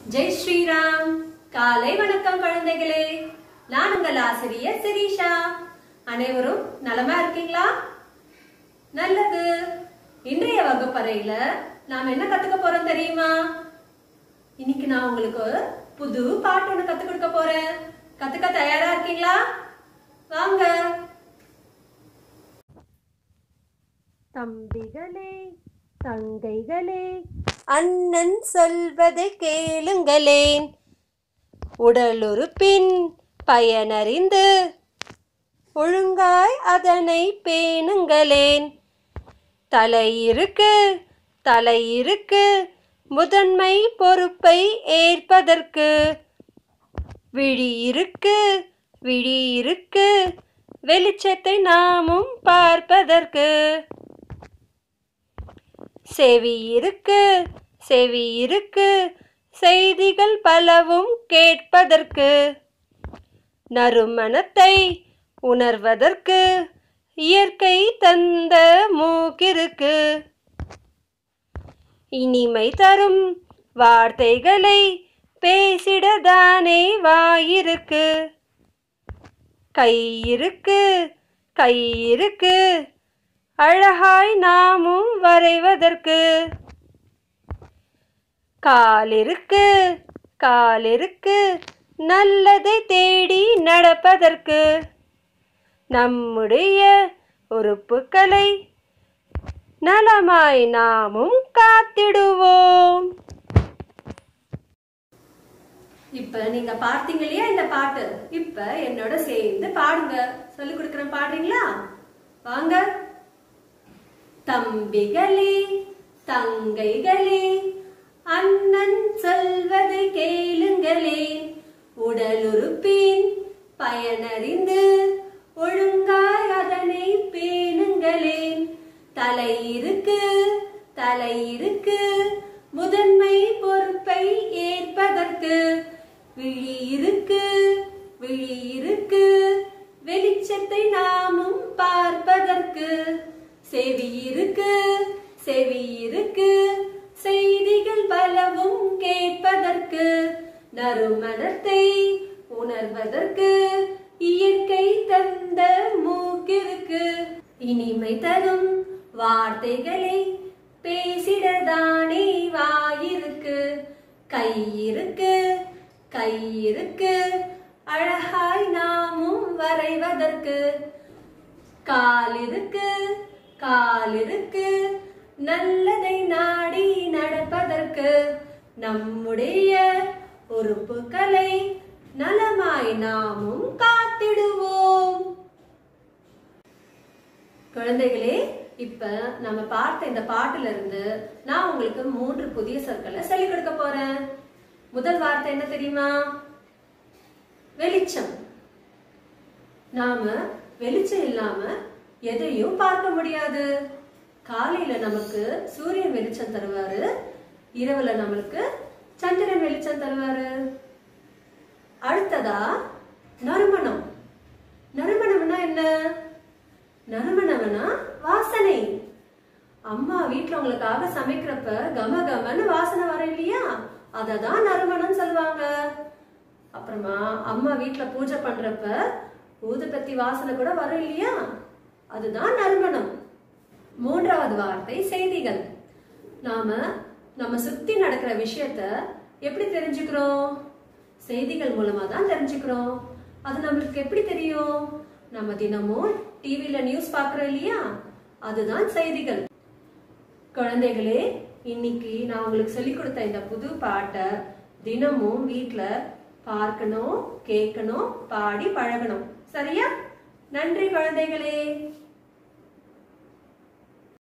ஜெய் ஸ்ரீராம் காலை வணக்கம் குழந்தைகளே நான் உங்கள் ஆசிரியர் சிரீஷா அனைவரும் நலமா இருக்கீங்களா நல்லது இன்றைய வகுப்பறையில நாம் என்ன கத்துக்க போறோம் தெரியுமா இன்னைக்கு நான் உங்களுக்கு புது பாட்டு ஒண்ணு கத்து கொடுக்க போறேன் கத்துக்க தயாரா இருக்கீங்களா வாங்க தம்பிகளே தங்கைகளே அண்ணன் சொல்வதை கேளுங்களேன் உடலுறுப்பின் பயனறிந்து ஒழுங்காய் அதனை பேணுங்களேன் தலை இருக்கு தலை இருக்கு முதன்மை பொறுப்பை ஏற்பதற்கு விழி இருக்கு விழி இருக்கு வெளிச்சத்தை நாமும் பார்ப்பதற்கு செவி இருக்கு செவி இருக்கு செய்திகள் பலவும் கேட்பதற்கு நறுமணத்தை உணர்வதற்கு இயற்கை தந்த மூக்கிருக்கு இனிமை தரும் வார்த்தைகளை பேசிடதானே வாயிருக்கு கை இருக்கு கை இருக்கு அழகாய் நாமும் வரைவதற்கு காலிருக்கு காலிருக்கு நல்லதை தேடி நடப்பதற்கு நம்முடைய உறுப்புகளை நலமாய் நாமும் காத்திடுவோம் இப்ப நீங்க பார்த்தீங்க இல்லையா இந்த பாட்டு இப்ப என்னோட சேர்ந்து பாடுங்க சொல்லி கொடுக்குறேன் பாடுறீங்களா வாங்க தம்பிகளே தங்கைகளே அண்ணன் சொல்வதை கேளுங்களே உடலுறுப்பின் பயனறிந்து ஒழுங்காய் அதனை பேணுங்களேன் தலை இருக்கு தலை இருக்கு முதன்மை பொறுப்பை ஏற்பதற்கு விழி இருக்கு விழி இருக்கு வெளிச்சத்தை நாமும் பார்ப்பதற்கு செவி இருக்கு செவி இருக்கு செய்திகள் பலவும் கேட்பதற்கு நறுமணத்தை உணர்வதற்கு இயற்கை தந்த மூக்கிருக்கு இனிமை தரும் வார்த்தைகளை பேசிடதானே வாயிருக்கு கை இருக்கு கை இருக்கு அழகாய் நாமும் வரைவதற்கு கால் இருக்கு கால் இருக்கு நல்லதை நாடி நடப்பதற்கு நம்முடைய உறுப்புகளை நலமாய் நாமும் காத்திடுவோம் குழந்தைகளே இப்ப நம்ம பார்த்த இந்த பாட்டுல இருந்து நான் உங்களுக்கு மூன்று புதிய சொற்களை சொல்லிக் கொடுக்க போறேன் முதல் வார்த்தை என்ன தெரியுமா வெளிச்சம் நாம வெளிச்சம் இல்லாம எதையும் பார்க்க முடியாது காலையில நமக்கு சூரியன் வெளிச்சம் தருவாரு இரவுல நம்மளுக்கு சந்திரன் வெளிச்சம் தருவாரு அடுத்ததா நறுமணம் நறுமணம்னா என்ன நறுமணம்னா வாசனை அம்மா வீட்ல உங்களுக்காக சமைக்கிறப்ப கம கமன்னு வாசனை வர இல்லையா அததான் நறுமணம் சொல்லுவாங்க அப்புறமா அம்மா வீட்ல பூஜை பண்றப்ப ஊதுபத்தி வாசனை கூட வரும் இல்லையா அதுதான் நறுமணம் மூன்றாவது வார்த்தை செய்திகள் நாம நம்ம சுத்தி நடக்கிற விஷயத்த எப்படி தெரிஞ்சுக்கிறோம் செய்திகள் மூலமா தான் தெரிஞ்சுக்கிறோம் அது நம்மளுக்கு எப்படி தெரியும் நம்ம தினமும் டிவில நியூஸ் பார்க்கறோம் இல்லையா அதுதான் செய்திகள் குழந்தைகளே இன்னைக்கு நான் உங்களுக்கு சொல்லி கொடுத்த இந்த புது பாட்டை தினமும் வீட்ல பார்க்கணும் கேட்கணும் பாடி பழகணும் சரியா நன்றி குழந்தைகளே